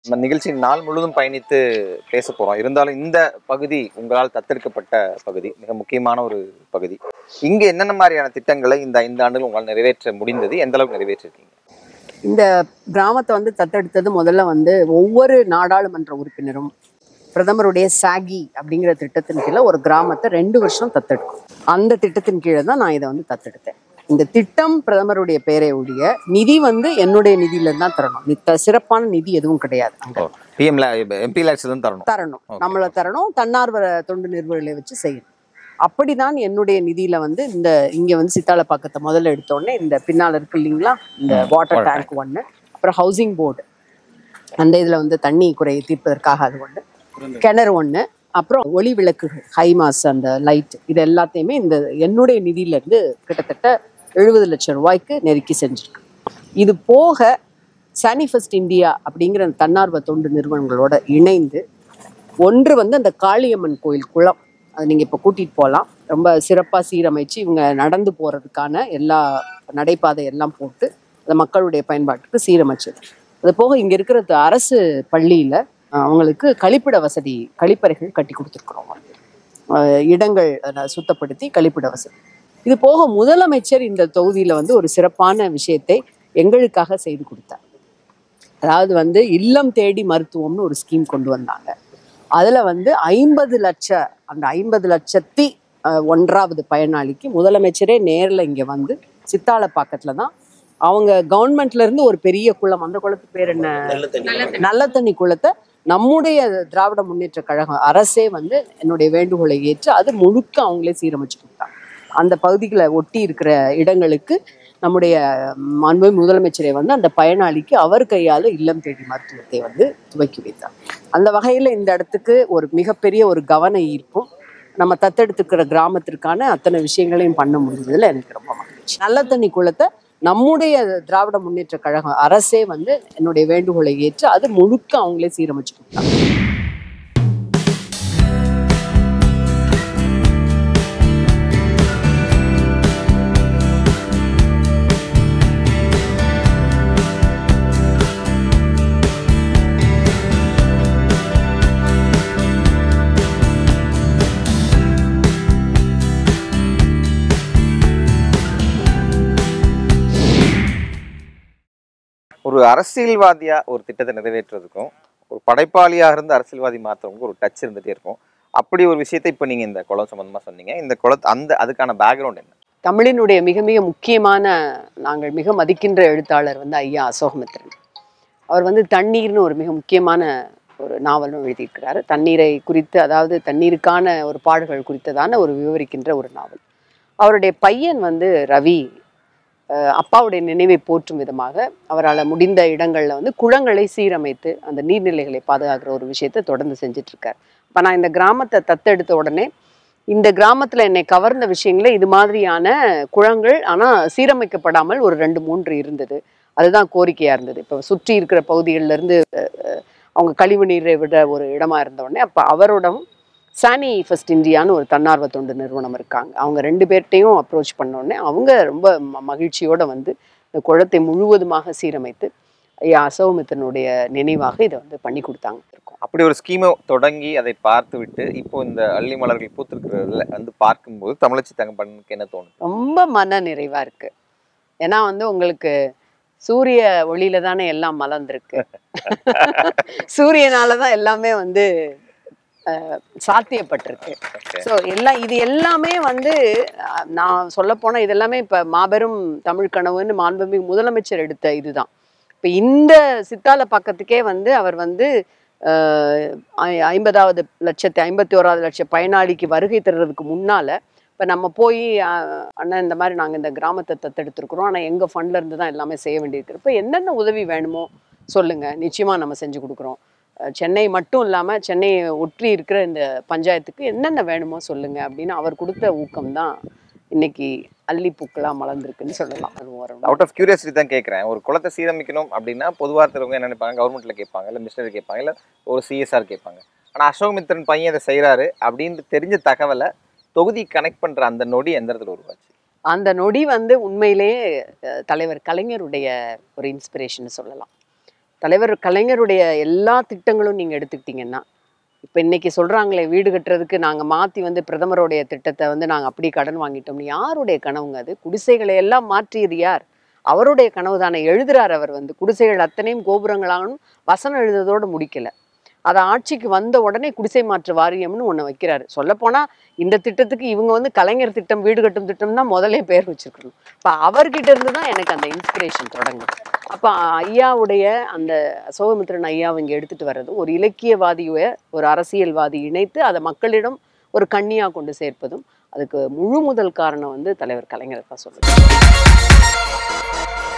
நம்ம நிகழ்ச்சி நாள் முழுவதும் பயணித்து பேச போறோம் இருந்தாலும் இந்த பகுதி உங்களால் தத்தெடுக்கப்பட்ட பகுதி மிக முக்கியமான ஒரு பகுதி இங்க என்னென்ன மாதிரியான திட்டங்களை இந்த ஐந்து ஆண்டுகள் உங்களால் நிறைவேற்ற முடிந்தது எந்த அளவுக்கு நிறைவேற்றிருக்கீங்க இந்த கிராமத்தை வந்து தத்தெடுத்தது முதல்ல வந்து ஒவ்வொரு நாடாளுமன்ற உறுப்பினரும் பிரதமருடைய சாகி அப்படிங்கிற திட்டத்தின் கீழே ஒரு கிராமத்தை ரெண்டு வருஷம் தத்தெடுக்கும் அந்த திட்டத்தின் கீழே தான் நான் இதை வந்து தத்தெடுத்தேன் இந்த திட்டம் பிரதமருடைய பெயரை ஒழிய நிதி வந்து என்னுடைய நிதியில தான் தரணும் நித்த சிறப்பான நிதி எதுவும் கிடையாது அங்க பிஎம்ல எம்பி லேக்ஸ் தான் தரணும் தரணும் Okay. நம்மள தரணும் தன்னார்வ தொண்டு நிறுவனங்களை வச்சு செய்யணும் அப்படிதான் என்னுடைய நிதியில வந்து இந்த இங்க வந்து சித்தாலப்பாக்கத்தை முதல்ல எடுத்த உடனே இந்த பின்னால இருக்கு இல்லைங்களா இந்த ம், வாட்டர் water டேங்க் ஒன்று அப்புறம் ஹவுசிங் போர்டு அந்த இதுல வந்து தண்ணி குறையை தீர்ப்பதற்காக அது ஒன்று கிணறு ஒன்று அப்புறம் ஒளி விளக்குகள் ஹைமாஸ் அந்த லைட் இது எல்லாத்தையுமே இந்த என்னுடைய நிதியில இருந்து கிட்டத்தட்ட எழுபது லட்சம் ரூபாய்க்கு நெருக்கி செஞ்சிருக்கு இது போக சானிஃபஸ்ட் இந்தியா அப்படிங்கிற அந்த தன்னார்வ தொண்டு நிறுவனங்களோட இணைந்து ஒன்று வந்து அந்த காளியம்மன் கோயில் குளம் அது நீங்கள் இப்போ கூட்டிகிட்டு போகலாம் ரொம்ப சிறப்பாக சீரமைச்சு இவங்க நடந்து போகிறதுக்கான எல்லா நடைபாதை எல்லாம் போட்டு அந்த மக்களுடைய பயன்பாட்டுக்கு சீரமைச்சது அது போக இங்கே இருக்கிற த- அரசு பள்ளியில் அவங்களுக்கு கழிப்பிட வசதி கழிப்பறைகள் கட்டி கொடுத்துருக்குறோம் அஹ் இடங்கள் அதை சுத்தப்படுத்தி கழிப்பிட வசதி இது போக முதலமைச்சர் இந்த தொகுதியில் வந்து ஒரு சிறப்பான விஷயத்தை எங்களுக்காக செய்து கொடுத்தார் அதாவது வந்து இல்லம் தேடி மருத்துவம்னு ஒரு ஸ்கீம் கொண்டு வந்தாங்க அதில் வந்து ஐம்பது லட்ச அந்த ஐம்பது லட்சத்தி அஹ், ஒன்றாவது பயனாளிக்கு முதலமைச்சரே நேரில் இங்கே வந்து சித்தாலப்பாக்கத்தில் தான் அவங்க கவர்மெண்ட்ல இருந்து ஒரு பெரிய குளம் அந்த குளத்துக்கு பேர் என்ன நல்ல தண்ணி குளத்தை நம்முடைய திராவிட முன்னேற்ற கழகம் அரசே வந்து என்னுடைய வேண்டுகோளை ஏற்று அது முழுக்க அவங்களே சீரமைச்சு கொடுத்தாங்க அந்த பகுதிகளை ஒட்டி இருக்கிற இடங்களுக்கு நம்முடைய மாண்பு முதலமைச்சரை வந்து அந்த பயனாளிக்கு அவர் கையால் இல்லம் தேடி மருத்துவத்தை வந்து துவக்கி வைத்தார் அந்த வகையில் இந்த இடத்துக்கு ஒரு மிகப்பெரிய ஒரு கவன ஈர்ப்பும் நம்ம தத்தெடுத்துக்கிற கிராமத்திற்கான அத்தனை விஷயங்களையும் பண்ண முடிஞ்சதுல எனக்கு ரொம்ப மகிழ்ச்சி நல்ல தண்ணி குளத்தை நம்முடைய திராவிட முன்னேற்ற கழகம் அரசே வந்து என்னுடைய வேண்டுகோளை ஏற்று அது முழுக்க அவங்களே சீரமைச்சு கொடுத்தாங்க ஒரு அரசியல்வாதியா ஒரு திட்டத்தை நிறைவேற்றுறதுக்கும் ஒரு படைப்பாளியா இருந்து அரசியல்வாதி மாத்துறவங்க ஒரு டச் இருந்துட்டே இருக்கும் அப்படி ஒரு விஷயத்தை இப்போ நீங்க இந்த குளம் சம்பந்தமா சொன்னீங்க இந்த குளத்து அந்த அதுக்கான பேக்ரவுண்ட் என்ன தமிழினுடைய மிக மிக முக்கியமான நாங்கள் மிக மதிக்கின்ற எழுத்தாளர் வந்து ஐயா அசோகமித்திரன் அவர் வந்து தண்ணீர்னு ஒரு மிக முக்கியமான ஒரு நாவலும் எழுதியிருக்கிறாரு தண்ணீரை குறித்து அதாவது தண்ணீருக்கான ஒரு பாடுகள் குறித்ததான ஒரு விவரிக்கின்ற ஒரு நாவல் அவருடைய பையன் வந்து ரவி அஹ், அப்பாவுடைய நினைவை போற்றும் விதமாக அவரால் முடிந்த இடங்களில் வந்து குளங்களை சீரமைத்து அந்த நீர்நிலைகளை பாதுகாக்கிற ஒரு விஷயத்தை தொடர்ந்து செஞ்சுட்டு இருக்கார் இப்போ நான் இந்த கிராமத்தை தத்தெடுத்த உடனே இந்த கிராமத்தில் என்னை கவர்ந்த விஷயங்களே இது மாதிரியான குளங்கள் ஆனால் சீரமைக்கப்படாமல் ஒரு ரெண்டு மூன்று இருந்தது அதுதான் கோரிக்கையாக இருந்தது இப்போ சுற்றி இருக்கிற பகுதிகளில் இருந்து அஹ், அஹ், அவங்க கழிவு நீரை விட ஒரு இடமா இருந்த உடனே அப்போ அவரோடம் சானி ஃபர்ஸ்ட் இந்தியான்னு ஒரு தன்னார்வ தொண்டு நிறுவனம் இருக்காங்க அவங்க ரெண்டு பேர்ட்டையும் அப்ரோச் பண்ண உடனே அவங்க ரொம்ப ம- மகிழ்ச்சியோட வந்து இந்த குளத்தை முழுவதுமாக சீரமைத்து ஐயா அசோகமித்தனுடைய நினைவாக இதை வந்து பண்ணி கொடுத்தாங்க இருக்கோம் அப்படி ஒரு ஸ்கீமை தொடங்கி அதை பார்த்து விட்டு இப்போ இந்த அள்ளி மலர்கள் பூத்திருக்கிறதுல வந்து பார்க்கும்போது தமிழச்சி தங்கப்பனுக்கு என்ன தோணும் ரொம்ப மன நிறைவா இருக்கு ஏன்னா வந்து உங்களுக்கு சூரிய ஒளியில தானே எல்லாம் மலர்ந்திருக்கு சூரியனால தான் எல்லாமே வந்து அஹ், சாத்தியப்பட்டிருக்கு ஸோ எல்லாம் இது எல்லாமே வந்து அஹ், நான் சொல்ல போனால் இது எல்லாமே இப்போ மாபெரும் தமிழ் கனவுன்னு மாண்புமிகு முதலமைச்சர் எடுத்த இதுதான் இப்போ இந்த சித்தால பக்கத்துக்கே வந்து அவர் வந்து அஹ், ஐ- ஐம்பதாவது லட்சத்து ஐம்பத்தி ஓராவது லட்சம் பயனாளிக்கு வருகை தர்றதுக்கு முன்னால இப்போ நம்ம போய் அஹ், அண்ணா இந்த மாதிரி நாங்கள் இந்த கிராமத்தை தத்தெடுத்திருக்கிறோம் ஆனால் எங்கள் ஃபண்ட்ல இருந்து தான் எல்லாமே செய்ய வேண்டியிருக்கு இப்போ என்னென்ன உதவி வேணுமோ சொல்லுங்க நிச்சயமா நம்ம செஞ்சு கொடுக்குறோம் அஹ், சென்னை மட்டும் இல்லாமல் சென்னையை ஒற்றி இருக்கிற இந்த பஞ்சாயத்துக்கு என்னென்ன வேணுமோ சொல்லுங்க அப்படின்னு அவர் கொடுத்த ஊக்கம் தான் இன்னைக்கு அல்லிப்பூக்களாக மலர்ந்திருக்குன்னு சொல்லலாம் அது வரும் அவுட் ஆஃப் கியூரியாசிட்டி தான் கேட்குறேன் ஒரு குளத்தை சீரமைக்கணும் அப்படின்னா பொதுவாக இருக்கிறவங்க என்ன நினைப்பாங்க கவர்மெண்ட்ல கேட்பாங்க இல்லை மினிஸ்டர் கேட்பாங்க இல்லை ஒரு சிஎஸ்ஆர் கேட்பாங்க ஆனால் அசோகமித்திரன் பையன் இதை செய்கிறாரு அப்படின்னு தெரிஞ்ச தகவலை தொகுதி கனெக்ட் பண்ணுற அந்த நொடி எந்த இடத்துல உருவாச்சு அந்த நொடி வந்து உண்மையிலேயே அஹ், தலைவர் கலைஞருடைய ஒரு இன்ஸ்பிரேஷன் சொல்லலாம் தலைவர் கலைஞருடைய எல்லா திட்டங்களும் நீங்கள் எடுத்துக்கிட்டிங்கன்னா இப்போ இன்னைக்கு சொல்கிறாங்களே வீடு கட்டுறதுக்கு நாங்கள் மாற்றி வந்து பிரதமருடைய திட்டத்தை வந்து நாங்கள் அப்படி கடன் வாங்கிட்டோம்னு யாருடைய கனவுங்க அது குடிசைகளை எல்லாம் மாற்றியது யார் அவருடைய கனவு தானே எழுதுறார் அவர் வந்து குடிசைகள் அத்தனையும் கோபுரங்களாகணும் வசனம் எழுதுறதோடு முடிக்கல அதை ஆட்சிக்கு வந்த உடனே குடிசை மாற்று வாரியம்னு ஒன்று வைக்கிறாரு சொல்லப்போனால் இந்த திட்டத்துக்கு இவங்க வந்து கலைஞர் திட்டம் வீடு கட்டும் திட்டம் தான் முதலே பேர் வச்சிருக்கணும் இப்போ அவர்கிட்ட இருந்து தான் எனக்கு அந்த இன்ஸ்பிரேஷன் தொடங்குது அப்போ ஐயாவுடைய அந்த சோகமித்ரன் ஐயாவை இங்கே எடுத்துட்டு வர்றதும் ஒரு இலக்கியவாதியை ஒரு அரசியல்வாதி இணைத்து அதை மக்களிடம் ஒரு கண்ணியாக கொண்டு சேர்ப்பதும் அதுக்கு முழு முதல் காரணம் வந்து தலைவர் கலைஞர் தான் சொல்லுவேன்